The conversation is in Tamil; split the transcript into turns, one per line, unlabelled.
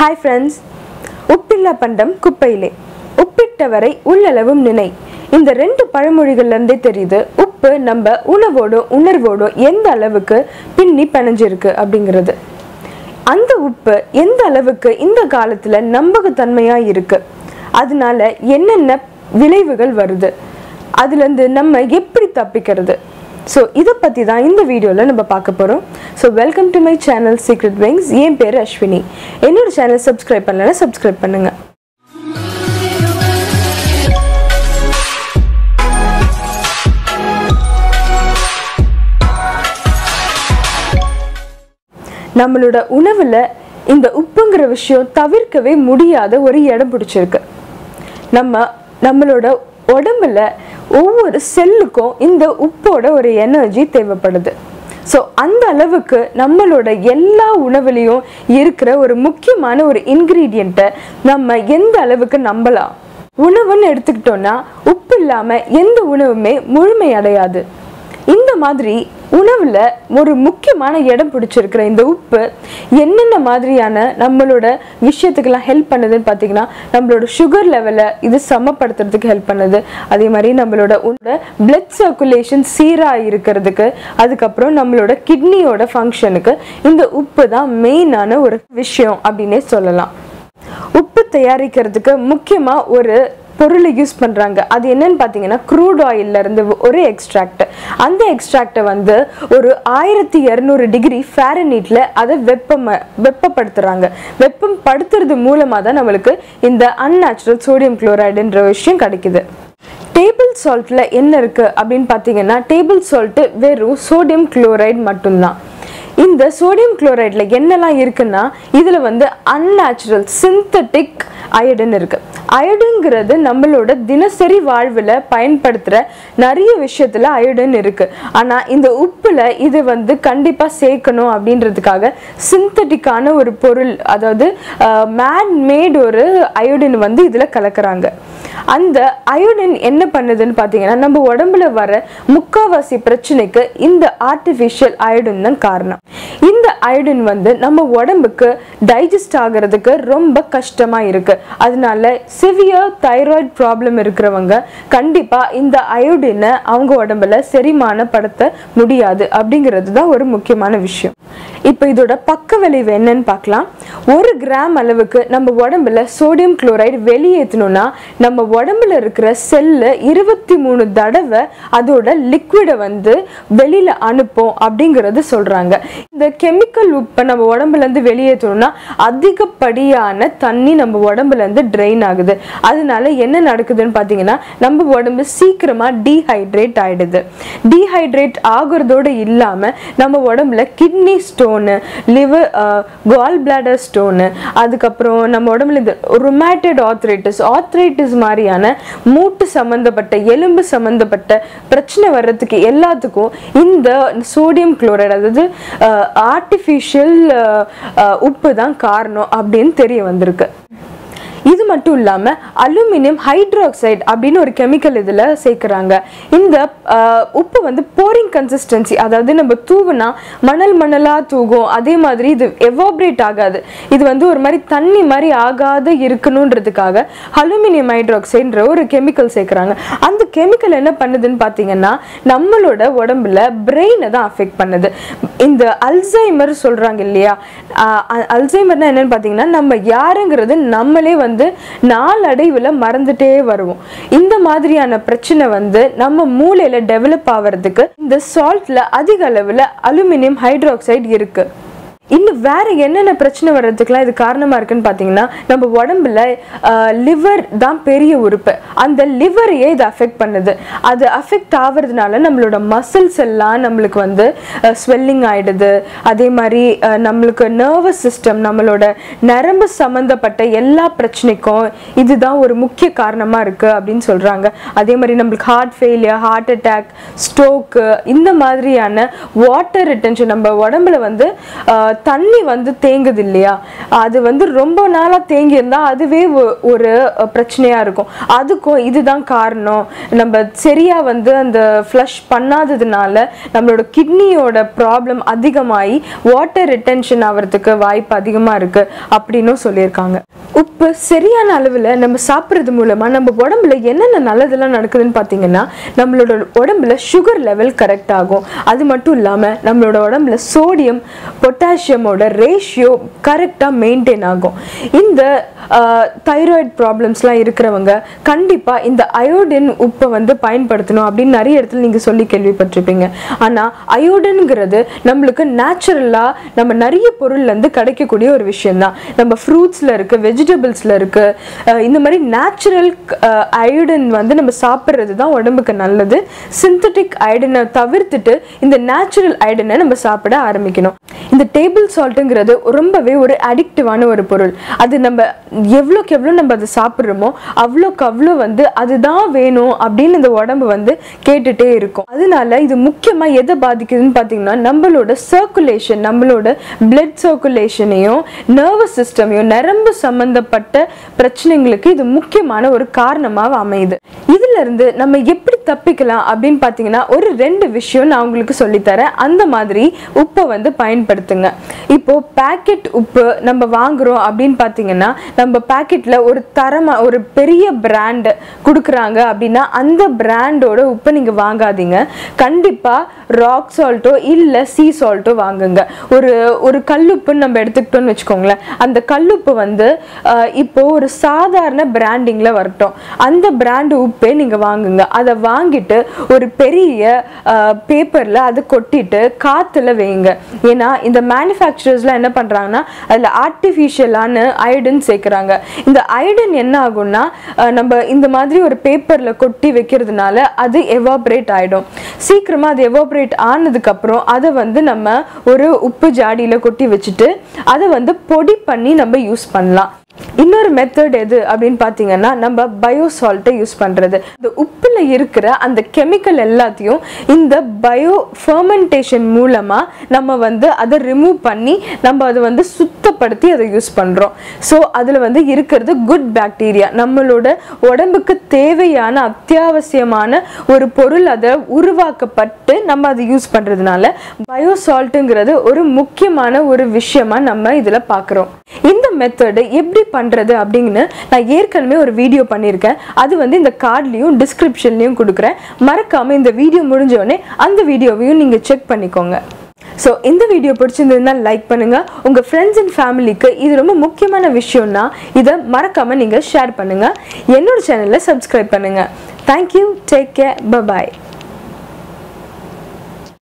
ஹாய் ஃப்ரெண்ட்ஸ் உப்பில்லா பண்டம் குப்பையிலே உப்பிட்டவரை உள்ளளவும் நினை இந்த ரெண்டு பழமொழிகள்லேருந்தே தெரியுது உப்பு நம்ம உணவோடோ உணர்வோடோ எந்த அளவுக்கு பின்னி பிணைஞ்சிருக்கு அப்படிங்கிறது அந்த உப்பு எந்த அளவுக்கு இந்த காலத்தில் நம்பகத்தன்மையாக இருக்கு அதனால என்னென்ன விளைவுகள் வருது அதுலேருந்து நம்ம எப்படி தப்பிக்கிறது ஸோ இதை பற்றி தான் இந்த வீடியோவில் நம்ம பார்க்க போகிறோம் so welcome to my channel secret wings என் பேர் அஸ்வினி என்னோட சேனல் சப்ஸ்கிரைப் பண்ணலைன்னா சப்ஸ்கிரைப் பண்ணுங்கள் நம்மளோட உணவில் இந்த உப்புங்கிற விஷயம் தவிர்க்கவே முடியாத ஒரு இடம் பிடிச்சிருக்கு நம்ம நம்மளோட உடம்புல ஒவ்வொரு செல்லுக்கும் இந்த உப்போட ஒரு எனர்ஜி தேவைப்படுது ஸோ அந்த அளவுக்கு நம்மளோட எல்லா உணவுலையும் இருக்கிற ஒரு முக்கியமான ஒரு இன்க்ரீடியண்ட்டை நம்ம எந்த அளவுக்கு நம்பலாம் உணவுன்னு எடுத்துக்கிட்டோம்னா உப்பு இல்லாமல் எந்த உணவுமே முழுமை அடையாது இந்த மாதிரி உணவில் ஒரு முக்கியமான இடம் பிடிச்சிருக்கிற இந்த உப்பு என்னென்ன மாதிரியான நம்மளோட விஷயத்துக்கெல்லாம் ஹெல்ப் பண்ணுதுன்னு பார்த்தீங்கன்னா நம்மளோட சுகர் லெவலை இது சமப்படுத்துறதுக்கு ஹெல்ப் பண்ணுது அதே மாதிரி நம்மளோட உள்ள பிளட் சர்க்குலேஷன் சீராக இருக்கிறதுக்கு அதுக்கப்புறம் நம்மளோட கிட்னியோட ஃபங்க்ஷனுக்கு இந்த உப்பு தான் மெயினான ஒரு விஷயம் அப்படின்னே சொல்லலாம் உப்பு தயாரிக்கிறதுக்கு முக்கியமாக ஒரு பொருளை யூஸ் பண்ணுறாங்க அது என்னன்னு பார்த்தீங்கன்னா க்ரூட் இருந்து ஒரு எக்ஸ்ட்ராக்ட் அந்த எக்ஸ்ட்ராக்டை வந்து ஒரு ஆயிரத்தி இரநூறு டிகிரி ஃபேரனீட்டில் அதை வெப்பம் வெப்பப்படுத்துகிறாங்க வெப்பம் படுத்துறது மூலமாக தான் நம்மளுக்கு இந்த அன்நேச்சுரல் சோடியம் குளோரைடுன்ற விஷயம் கிடைக்குது டேபிள் சால்ட்டில் என்ன இருக்குது அப்படின்னு பார்த்தீங்கன்னா டேபிள் சால்ட்டு வெறும் சோடியம் குளோரைடு மட்டும்தான் இந்த சோடியம் குளோரைடில் என்னெல்லாம் இருக்குன்னா இதில் வந்து அன்நேச்சுரல் சிந்தட்டிக் அயடன் இருக்கு அயடுங்கிறது நம்மளோட தினசரி வாழ்வில் பயன்படுத்துகிற நிறைய விஷயத்தில் அயடன் இருக்கு ஆனால் இந்த உப்பில் இது வந்து கண்டிப்பாக சேர்க்கணும் அப்படின்றதுக்காக சிந்தட்டிக்கான ஒரு பொருள் அதாவது மேன் மேட் ஒரு அயோடின் வந்து இதில் கலக்குறாங்க அந்த அயோடின் என்ன பண்ணுதுன்னு பார்த்தீங்கன்னா நம்ம உடம்புல வர முக்காவாசி பிரச்சனைக்கு இந்த ஆர்டிஃபிஷியல் அயோடின் தான் காரணம் இந்த அயோடின் வந்து நம்ம உடம்புக்கு டைஜஸ்ட் ஆகிறதுக்கு ரொம்ப கஷ்டமாக இருக்கு அதனால சிவியர் தைராய்டு ப்ராப்ளம் இருக்கிறவங்க கண்டிப்பாக இந்த அயோடினை அவங்க உடம்புல செரிமானப்படுத்த முடியாது அப்படிங்கிறது தான் ஒரு முக்கியமான விஷயம் இப்போ இதோட பக்க விளைவு என்னன்னு பார்க்கலாம் ஒரு கிராம் அளவுக்கு நம்ம உடம்புல சோடியம் குளோரைடு வெளியேற்றணும்னா நம்ம உடம்புல இருக்கிற செல்லு இருபத்தி மூணு தடவை அதோட லிக்விடை வந்து வெளியில அனுப்பும் அப்படிங்கிறது சொல்றாங்க இந்த கெமிக்கல் உப்பை நம்ம உடம்புல இருந்து வெளியேற்றணும்னா அதிகப்படியான தண்ணி நம்ம உடம்புல இருந்து ட்ரெயின் ஆகுது அதனால என்ன நடக்குதுன்னு பார்த்தீங்கன்னா நம்ம உடம்பு சீக்கிரமா டீஹைட்ரேட் ஆயிடுது டீஹைட்ரேட் ஆகுறதோடு இல்லாம நம்ம உடம்புல kidney stone liver gall bladder stone அதுக்கப்புறம் நம்ம உடம்புல இந்த ரொமேட்டட் ஆத்ரைட்டிஸ் ஆத்ரைட்டிஸ் மாதிரியான மூட்டு சம்மந்தப்பட்ட எலும்பு சம்மந்தப்பட்ட பிரச்சனை வர்றதுக்கு எல்லாத்துக்கும் இந்த சோடியம் குளோரைடு அதாவது ஆர்டிஃபிஷியல் உப்பு தான் காரணம் அப்படின்னு தெரிய வந்திருக்கு இது மட்டும் இல்லாமல் அலுமினியம் ஹைட்ராக்சைடு அப்படின்னு ஒரு கெமிக்கல் இதில் சேர்க்குறாங்க இந்த உப்பு வந்து போரிங் கன்சிஸ்டன்சி அதாவது நம்ம தூவுனா மணல் மணலாக தூகும் அதே மாதிரி இது எவாப்ரேட் ஆகாது இது வந்து ஒரு மாதிரி தண்ணி மாதிரி ஆகாத இருக்கணுன்றதுக்காக அலுமினியம் ஹைட்ராக்சைடுன்ற ஒரு கெமிக்கல் சேர்க்குறாங்க அந்த கெமிக்கல் என்ன பண்ணுதுன்னு பார்த்தீங்கன்னா நம்மளோட உடம்புல பிரெயினை தான் அஃபெக்ட் பண்ணுது இந்த அல்சைமர் சொல்கிறாங்க இல்லையா அல்சைமர்னா என்னன்னு பார்த்தீங்கன்னா நம்ம யாருங்கிறது நம்மளே வந்து வந்து நாளடைவில் மறந்துட்டே வருவோம் இந்த மாதிரியான பிரச்சனை வந்து நம்ம மூளையில் டெவலப் ஆகிறதுக்கு இந்த சால்ட்ல அதிக அளவில் அலுமினியம் ஹைட்ராக்சைடு இருக்கு இன்னும் வேற என்னென்ன பிரச்சனை வர்றதுக்குலாம் இது காரணமா இருக்குன்னு பார்த்தீங்கன்னா நம்ம உடம்புல லிவர் தான் பெரிய உறுப்பு அந்த லிவரையே இது அஃபெக்ட் பண்ணுது அது அஃபெக்ட் ஆகுறதுனால நம்மளோட மசில்ஸ் எல்லாம் நம்மளுக்கு வந்து ஸ்வெல்லிங் ஆயிடுது அதே மாதிரி நம்மளுக்கு நர்வஸ் சிஸ்டம் நம்மளோட நரம்பு சம்மந்தப்பட்ட எல்லா பிரச்சனைக்கும் இதுதான் ஒரு முக்கிய காரணமாக இருக்கு அப்படின்னு சொல்றாங்க அதே மாதிரி நம்மளுக்கு heart failure heart attack stroke இந்த மாதிரியான வாட்டர் ரிட்டன்ஷன் நம்ம உடம்புல வந்து தண்ணி வந்து தேங்குது இல்லையா அது வந்து ரொம்ப நாளா தேங்கி இருந்தா அதுவே ஒ- ஒரு அஹ், பிரச்சனையா இருக்கும் அதுக்கும் இதுதான் காரணம் நம்ம சரியா வந்து அந்த ஃப்ளஷ் பண்ணாததுனால நம்மளோட கிட்னியோட ப்ராப்ளம் அதிகமாகி வாட்டர் ரிட்டென்ஷன் ஆகிறதுக்கு வாய்ப்பு அதிகமா இருக்கு அப்படின்னும் சொல்லியிருக்காங்க உப்பு சரியான அளவில் நம்ம சாப்பிட்றது மூலமா நம்ம உடம்புல என்னென்ன நல்லதெல்லாம் நடக்குதுன்னு பார்த்தீங்கன்னா நம்மளோட உடம்புல சுகர் லெவல் கரெக்ட் ஆகும் அது மட்டும் இல்லாமல் நம்மளோட உடம்புல சோடியம் பொட்டாசியமோட ரேஷியோ கரெக்டாக மெயின்டைன் ஆகும் இந்த தைராய்டு ப்ராப்ளம்ஸ்லாம் இருக்கிறவங்க கண்டிப்பாக இந்த அயோடின் உப்பை வந்து பயன்படுத்தணும் அப்படின்னு நிறைய இடத்துல நீங்கள் சொல்லி கேள்விப்பட்டிருப்பீங்க ஆனால் அயோடின்ங்கிறது நம்மளுக்கு நேச்சுரலாக நம்ம நிறைய பொருள்லேருந்து கிடைக்கக்கூடிய ஒரு விஷயம்தான் நம்ம ஃப்ரூட்ஸில் இருக்கு வெஜிடபிள்ஸில் இருக்கு அஹ் இந்த மாதிரி நேச்சுரல் அயோடின் வந்து நம்ம சாப்பிட்றது தான் உடம்புக்கு நல்லது சிந்தட்டிக் அயோடினை தவிர்த்துட்டு இந்த நேச்சுரல் அயோடினை நம்ம சாப்பிட ஆரம்பிக்கணும் இந்த டேபிள் சால்ட்டுங்கிறது ரொம்பவே ஒரு அடிக்டிவான ஒரு பொருள் அது நம்ம எவ்வளோக்கு எவ்வளோ நம்ம அதை சாப்பிட்றோமோ அவ்வளோக்கு அவ்வளோ வந்து அதுதான் வேணும் அப்படின்னு இந்த உடம்பு வந்து கேட்டுட்டே இருக்கும் அதனால இது முக்கியமாக எதை பாதிக்குதுன்னு பார்த்தீங்கன்னா நம்மளோட சர்க்குலேஷன் நம்மளோட பிளட் சர்க்குலேஷனையும் நர்வஸ் சிஸ்டமையும் நரம்பு சம்பந்தப்பட்ட பிரச்சனைங்களுக்கு இது முக்கியமான ஒரு காரணமாக அமையுது இதுல இருந்து நம்ம எப்படி தப்பிக்கலாம் அப்படின்னு பார்த்தீங்கன்னா ஒரு ரெண்டு விஷயம் நான் உங்களுக்கு சொல்லித்தரேன் அந்த மாதிரி உப்பை வந்து பயன்படுத்துங்க இப்போ பாக்கெட் உப்பு நம்ம வாங்குறோம் அப்படின்னு பார்த்தீங்கன்னா நம்ம பாக்கெட்ல ஒரு தரமா ஒரு பெரிய பிராண்ட் கொடுக்குறாங்க அப்படின்னா அந்த பிராண்டோட உப்பை நீங்க வாங்காதீங்க கண்டிப்பா ராக் சால்ட்டோ இல்ல சீ சால்ட்டோ வாங்குங்க ஒரு ஒரு கல்லுப்புன்னு நம்ம எடுத்துக்கிட்டோம்னு வச்சுக்கோங்களேன் அந்த கல்லுப்பு வந்து அஹ், இப்போ ஒரு சாதாரண பிராண்டிங்ல வரட்டும் அந்த பிராண்ட் உப்பே நீங்க வாங்குங்க அதை வாங்கிட்டு ஒரு பெரிய பேப்பர்ல அதை கொட்டிட்டு காத்துல வைங்க ஏன்னா இந்த மேனுஃபேக்சரர்ஸ்லாம் என்ன பண்றாங்கன்னா அதுல ஆர்டிஃபிஷியலான அயோடின் சேர்க்குறாங்க இந்த அயோடின் என்ன ஆகும்னா அஹ், நம்ம இந்த மாதிரி ஒரு பேப்பர்ல கொட்டி வைக்கிறதுனால அது எவாப்ரேட் ஆயிடும் சீக்கிரமா அது எவாப்ரேட் ஆனதுக்கு அப்புறம் அதை வந்து நம்ம ஒரு உப்பு ஜாடியில கொட்டி வச்சுட்டு அதை வந்து பொடி பண்ணி நம்ம யூஸ் பண்ணலாம் இன்னொரு மெத்தட் எது அப்படின்னு பார்த்தீங்கன்னா நம்ம பயோ சால்ட்டை யூஸ் பண்ணுறது இந்த உப்பில் இருக்கிற அந்த கெமிக்கல் எல்லாத்தையும் இந்த பயோ ஃபர்மெண்டேஷன் மூலமாக நம்ம வந்து அதை ரிமூவ் பண்ணி நம்ம அதை வந்து சுத்தப்படுத்தி அதை யூஸ் பண்ணுறோம் ஸோ அதில் வந்து இருக்கிறது குட் பாக்டீரியா நம்மளோட உடம்புக்கு தேவையான அத்தியாவசியமான ஒரு பொருள் அதை உருவாக்கப்பட்டு நம்ம அதை யூஸ் பண்ணுறதுனால பயோ சால்ட்டுங்கிறது ஒரு முக்கியமான ஒரு விஷயமா நம்ம இதில் பார்க்குறோம் இந்த மெத்தடு எப்படி பண்ணுறது அப்படின்னு நான் ஏற்கனவே ஒரு வீடியோ பண்ணியிருக்கேன் அது வந்து இந்த கார்ட்லேயும் டிஸ்கிரிப்ஷன்லேயும் கொடுக்குறேன் மறக்காமல் இந்த வீடியோ முடிஞ்ச உடனே அந்த வீடியோவையும் நீங்கள் செக் பண்ணிக்கோங்க ஸோ இந்த வீடியோ பிடிச்சிருந்ததுன்னா லைக் பண்ணுங்க உங்க ஃப்ரெண்ட்ஸ் அண்ட் ஃபேமிலிக்கு இது ரொம்ப முக்கியமான விஷயம்னா இதை மறக்காம நீங்க ஷேர் பண்ணுங்க என்னோட சேனலை சப்ஸ்கிரைப் பண்ணுங்க தேங்க்யூ டேக் கேர் பபாய்